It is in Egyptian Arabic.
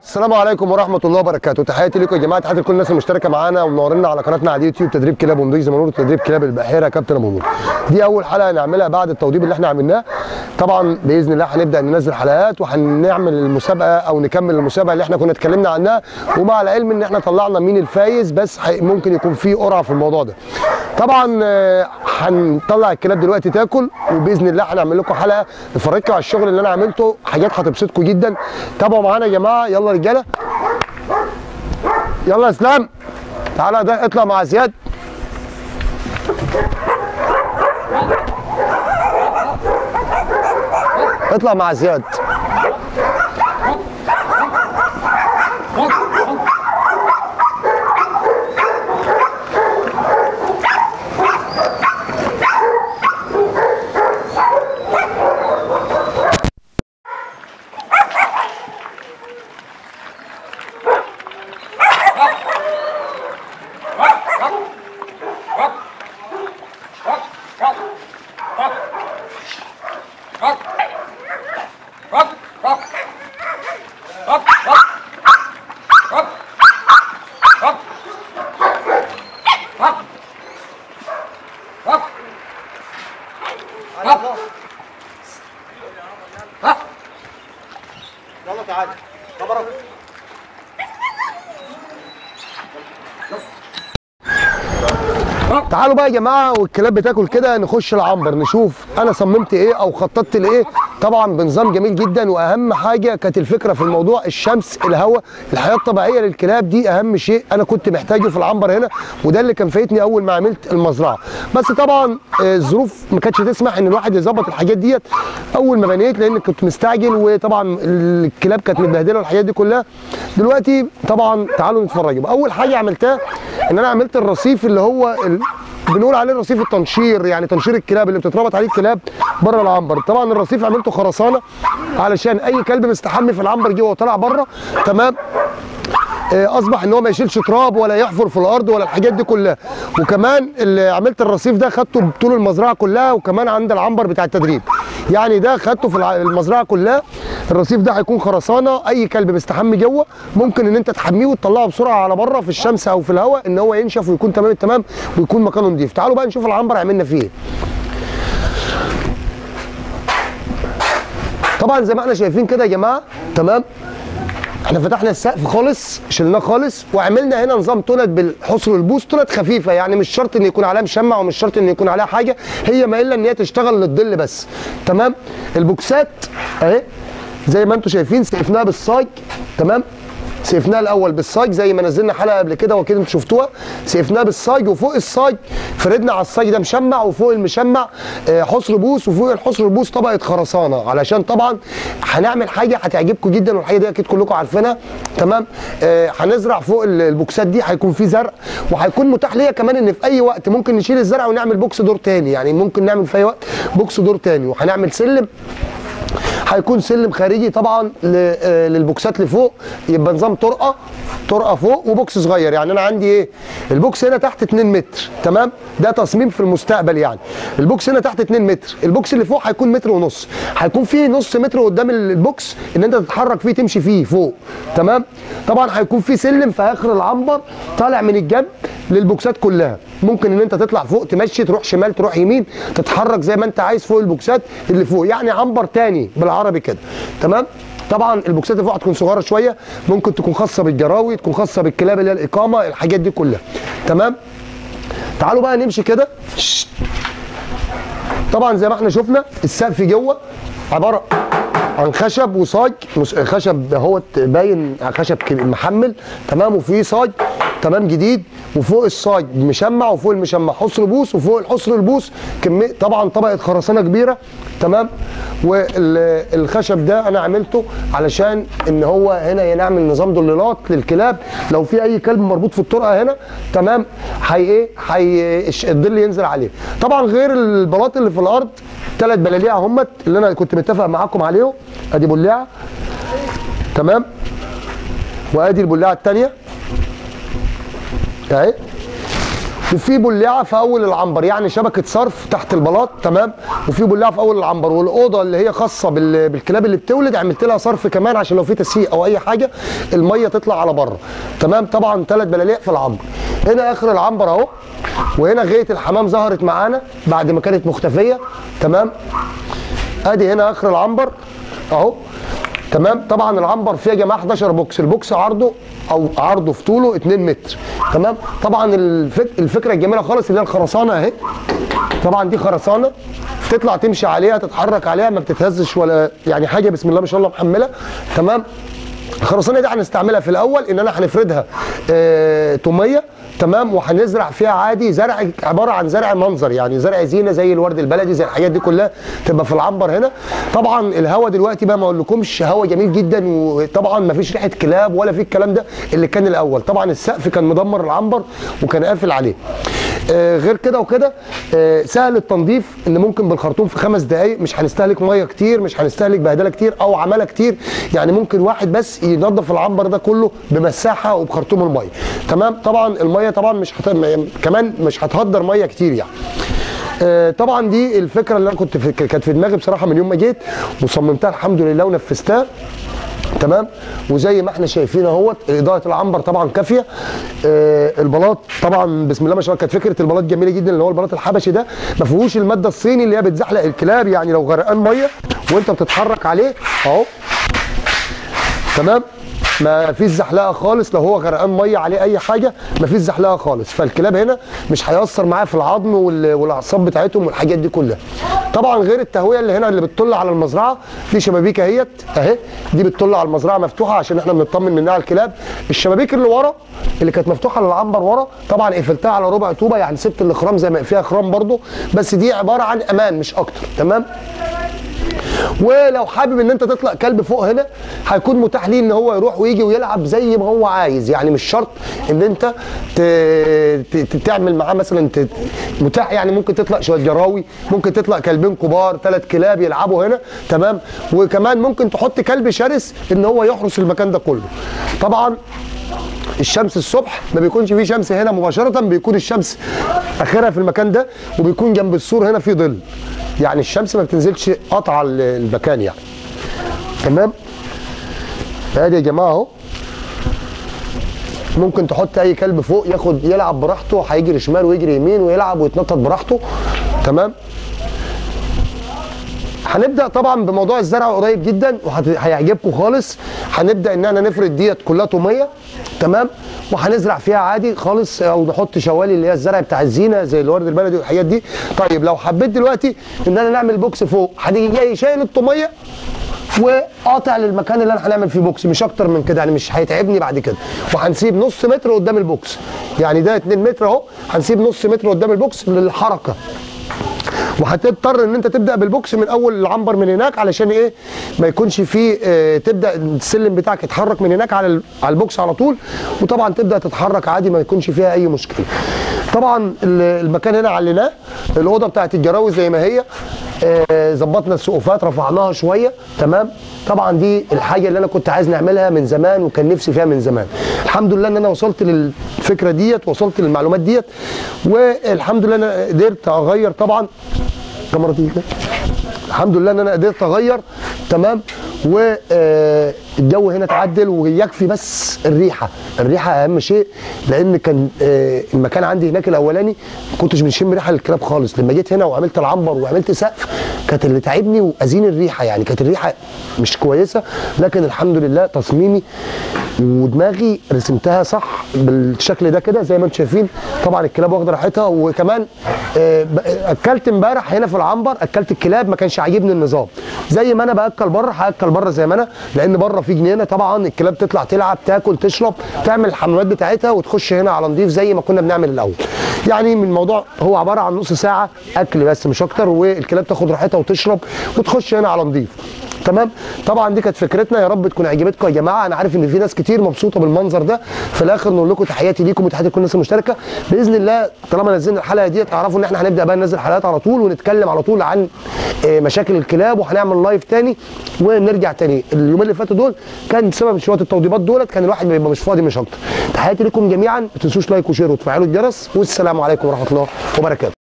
السلام عليكم ورحمه الله وبركاته تحياتي لكم يا جماعه تحياتي لكل الناس المشتركه معانا ومنورنا على قناتنا على اليوتيوب تدريب كلاب ونضيف زي ما نقول تدريب كلاب البحيره كابتن ابو نور دي اول حلقه هنعملها بعد التوضيب اللي احنا عملناه طبعا باذن الله هنبدا ننزل حلقات وهنعمل المسابقه او نكمل المسابقه اللي احنا كنا اتكلمنا عنها ومع العلم ان احنا طلعنا مين الفايز بس حي- ممكن يكون في قرعه في الموضوع ده طبعا آه، هنطلع الكلاب دلوقتي تاكل وباذن الله هنعمل لكم حلقه نفرجكم على الشغل اللي انا عملته حاجات هتبسطكم جدا تابعوا معانا يا جماعه يلا رجاله يلا يا اسلام تعالى ده اطلع مع زياد اطلع مع زياد يلا تعالى كاميرا تعالوا بقى يا جماعه والكلاب بتاكل كده نخش العنبر نشوف انا صممت ايه او خططت لايه طبعا بنظام جميل جدا واهم حاجه كانت الفكره في الموضوع الشمس الهواء الحياه الطبيعيه للكلاب دي اهم شيء انا كنت محتاجه في العنبر هنا وده اللي كان فايتني اول ما عملت المزرعه بس طبعا آه، الظروف ما كانتش تسمح ان الواحد يظبط الحاجات ديت اول ما بنيت لان كنت مستعجل وطبعا الكلاب كانت متبهدله والحاجات دي كلها دلوقتي طبعا تعالوا نتفرجوا اول حاجه عملتها ان انا عملت الرصيف اللي هو ال... بنقول عليه رصيف التنشير يعني تنشير الكلاب اللي بتتربط عليه الكلاب بره العنبر طبعا الرصيف عملته خرسانه علشان اي كلب مستحمي في العنبر جوه وطلع بره تمام آه، اصبح ان هو ما يشيلش تراب ولا يحفر في الارض ولا الحاجات دي كلها وكمان اللي عملت الرصيف ده خدته بطول المزرعه كلها وكمان عند العنبر بتاع التدريب يعني ده خدته في الع- المزرعه كلها الرصيف ده هيكون خرسانه اي كلب مستحمي جوه ممكن ان انت تحميه وتطلعه بسرعه على بره في الشمس او في الهواء ان هو ينشف ويكون تمام التمام ويكون مكانه نضيف تعالوا بقى نشوف العنبر عملنا فيه ايه طبعا زي ما احنا شايفين كده يا جماعه تمام احنا فتحنا السقف خالص شلناه خالص وعملنا هنا نظام تولد بالحصر البوس تولد خفيفه يعني مش شرط ان يكون عليها مشمع ومش شرط ان يكون عليها حاجه هي ما الا ان هي تشتغل للظل بس تمام البوكسات اهي زي ما انتم شايفين سقفناها بالصاج تمام سقفناها الاول بالصاج زي ما نزلنا حلقه قبل كده واكيد انتوا شفتوها سقفناها بالصاج وفوق الصاج فردنا على الصاج ده مشمع وفوق المشمع آه، حصر بوس وفوق الحصر البوس طبقه خرسانه علشان طبعا هنعمل حاجه هتعجبكم جدا والحاجه دي اكيد كلكم عارفينها تمام آه، هنزرع فوق ال- البوكسات دي هيكون في زرع وهيكون متاح ليا كمان ان في اي وقت ممكن نشيل الزرع ونعمل بوكس دور تاني يعني ممكن نعمل في اي وقت بوكس دور تاني وهنعمل سلم هيكون سلم خارجي طبعا ل- آه، للبوكسات لفوق يبقى نظام طرقه طرقه فوق وبوكس صغير يعني انا عندي ايه البوكس هنا تحت 2 متر تمام ده تصميم في المستقبل يعني البوكس هنا تحت 2 متر البوكس اللي فوق هيكون متر ونص هيكون فيه نص متر قدام البوكس ان انت تتحرك فيه تمشي فيه فوق تمام طبعا هيكون فيه سلم في اخر العنبر طالع من الجنب للبوكسات كلها ممكن ان انت تطلع فوق تمشي تروح شمال تروح يمين تتحرك زي ما انت عايز فوق البوكسات اللي فوق يعني عنبر تاني بالعربي كده تمام طبعا البوكسات اللي فوق هتكون صغيره شويه ممكن تكون خاصه بالجراوي تكون خاصه بالكلاب اللي هي الاقامه الحاجات دي كلها تمام تعالوا بقى نمشي كده شت. طبعا زي ما احنا شفنا السقف جوه عباره عن خشب وصاج مس- خشب اهوت باين خشب كب- محمل تمام وفيه صاج تمام جديد وفوق الصاج مشمع وفوق المشمع حصر بوس وفوق الحصر البوس كمية طبعا طبقه خرسانه كبيره تمام والخشب ده انا عملته علشان ان هو هنا نعمل نظام ضلالات للكلاب لو في اي كلب مربوط في الطرقه هنا تمام هي ايه هي الش- الظل ينزل عليه طبعا غير البلاط اللي في الارض ثلاث بلاليع همت اللي انا كنت متفق معاكم عليهم ادي بلاعه تمام وادي البلاعه الثانيه اهي وفي بلاعه في اول العنبر يعني شبكه صرف تحت البلاط تمام وفي بلاعه في اول العنبر والاوضه اللي هي خاصه بال- بالكلاب اللي بتولد عملت لها صرف كمان عشان لو في تسييق او اي حاجه الميه تطلع على بره تمام طبعا ثلاث بلاليق في العنبر هنا اخر العنبر اهو وهنا غايه الحمام ظهرت معانا بعد ما كانت مختفيه تمام ادي هنا اخر العنبر اهو تمام طبعا العنبر فيه يا جماعه 11 بوكس البوكس عرضه او عرضه في طوله 2 متر تمام طبعا الفك... الفكره الجميله خالص اللي هي الخرسانه اهي طبعا دي خرسانه تطلع تمشي عليها تتحرك عليها ما بتتهزش ولا يعني حاجه بسم الله ما شاء الله محمله تمام الخرسانه دي هنستعملها في الاول ان انا هنفردها آه توميه تمام وهنزرع فيها عادي زرع عباره عن زرع منظر يعني زرع زينه زي الورد البلدي زي الحاجات دي كلها تبقى في العنبر هنا طبعا الهواء دلوقتي بقى ما اقولكمش هواء جميل جدا وطبعا ما فيش ريحه كلاب ولا في الكلام ده اللي كان الاول طبعا السقف كان مدمر العنبر وكان قافل عليه آه غير كده وكده آه سهل التنظيف ان ممكن بالخرطوم في خمس دقائق مش هنستهلك ميه كتير مش هنستهلك بهدله كتير او عماله كتير يعني ممكن واحد بس ينظف العنبر ده كله بمساحه وبخرطوم الميه تمام طبعا الميه طبعا مش هت... كمان مش هتهدر ميه كتير يعني آه طبعا دي الفكره اللي انا كنت في... كانت في دماغي بصراحه من يوم ما جيت وصممتها الحمد لله ونفذتها تمام وزي ما احنا شايفين اهوت اضاءه العنبر طبعا كافيه آه البلاط طبعا بسم الله ما شاء الله كانت فكره البلاط جميله جدا اللي هو البلاط الحبشي ده ما فيهوش الماده الصيني اللي هي بتزحلق الكلاب يعني لو غرقان ميه وانت بتتحرك عليه اهو تمام ما فيش زحلقه خالص لو هو غرقان ميه عليه اي حاجه ما فيش زحلقه خالص فالكلاب هنا مش هيأثر معاه في العظم وال- والاعصاب بتاعتهم والحاجات دي كلها طبعا غير التهويه اللي هنا اللي بتطل على المزرعه في شبابيك اهيت اهي دي بتطل على المزرعه مفتوحه عشان احنا بنطمن منها على الكلاب الشبابيك اللي ورا اللي كانت مفتوحه للعنبر ورا طبعا قفلتها على ربع طوبه يعني سبت الاخرام زي ما فيها اخرام برضو بس دي عباره عن امان مش اكتر تمام ولو حابب ان انت تطلق كلب فوق هنا هيكون متاح ليه ان هو يروح ويجي ويلعب زي ما هو عايز يعني مش شرط ان انت ت... ت... ت- تعمل معاه مثلا ت... متاح يعني ممكن تطلق شويه جراوي ممكن تطلق كلبين كبار ثلاث كلاب يلعبوا هنا تمام وكمان ممكن تحط كلب شرس ان هو يحرس المكان ده كله طبعا الشمس الصبح ما بيكونش فيه شمس هنا مباشرة بيكون الشمس اخرها في المكان ده وبيكون جنب السور هنا في ظل يعني الشمس ما بتنزلش قطع ال- المكان يعني تمام ادي يا جماعه اهو ممكن تحط اي كلب فوق ياخد يلعب براحته هيجري شمال ويجري يمين ويلعب ويتنطط براحته تمام هنبدا طبعا بموضوع الزرع قريب جدا وهيعجبكم خالص هنبدا ان احنا نفرد ديت كلها طوميه تمام وهنزرع فيها عادي خالص او نحط شوالي اللي هي الزرع بتاع الزينه زي الورد البلدي والحاجات دي طيب لو حبيت دلوقتي ان انا نعمل بوكس فوق هنيجي جاي شايل الطوميه وقاطع للمكان اللي انا هنعمل فيه بوكس مش اكتر من كده يعني مش هيتعبني بعد كده وهنسيب نص متر قدام البوكس يعني ده 2 متر اهو هنسيب نص متر قدام البوكس للحركه وهتضطر ان انت تبدا بالبوكس من اول العنبر من هناك علشان ايه ما يكونش فيه اه تبدا السلم بتاعك يتحرك من هناك على ال- على البوكس على طول وطبعا تبدا تتحرك عادي ما يكونش فيها اي مشكله طبعا ال- المكان هنا عليناه الاوضه بتاعت الجراوي زي ما هي اه ظبطنا السقوفات رفعناها شويه تمام طبعا دي الحاجه اللي انا كنت عايز نعملها من زمان وكان نفسي فيها من زمان الحمد لله ان انا وصلت للفكره ديت وصلت للمعلومات ديت والحمد لله ان انا قدرت اغير طبعا الكاميرا دي كده. الحمد لله ان انا قدرت اغير تمام والجو هنا اتعدل ويكفي بس الريحه الريحه اهم شيء لان كان آه، المكان عندي هناك الاولاني ما كنتش بنشم ريحه الكلاب خالص لما جيت هنا وعملت العنبر وعملت سقف كانت اللي تعبني واذين الريحه يعني كانت الريحه مش كويسه لكن الحمد لله تصميمي ودماغي رسمتها صح بالشكل ده كده زي ما انتم شايفين طبعا الكلاب واخده راحتها وكمان آه، ب- اكلت امبارح هنا في العنبر اكلت الكلاب ما كانش عاجبني النظام زي ما انا باكل بره هاكل بره زي ما انا لان بره في جنينه طبعا الكلاب تطلع تلعب تاكل تشرب تعمل الحمامات بتاعتها وتخش هنا على نضيف زي ما كنا بنعمل الاول يعني من الموضوع هو عباره عن نص ساعه اكل بس مش اكتر والكلاب تاخد راحتها وتشرب وتخش هنا على نضيف تمام طبعا دي كانت فكرتنا يا رب تكون عجبتكم يا جماعه انا عارف ان في ناس كتير مبسوطه بالمنظر ده في الاخر نقول لكم تحياتي ليكم وتحياتي لكل الناس المشتركه باذن الله طالما نزلنا الحلقه ديت اعرفوا ان احنا هنبدا بقى ننزل حلقات على طول ونتكلم على طول عن آه، مشاكل الكلاب وهنعمل لايف تاني ونرجع تاني اليومين اللي فاتوا دول كان بسبب شويه التوضيبات دولت كان الواحد بيبقى مش فاضي مش اكتر تحياتي لكم جميعا ما تنسوش لايك وشير وتفعلوا الجرس والسلام عليكم ورحمه الله وبركاته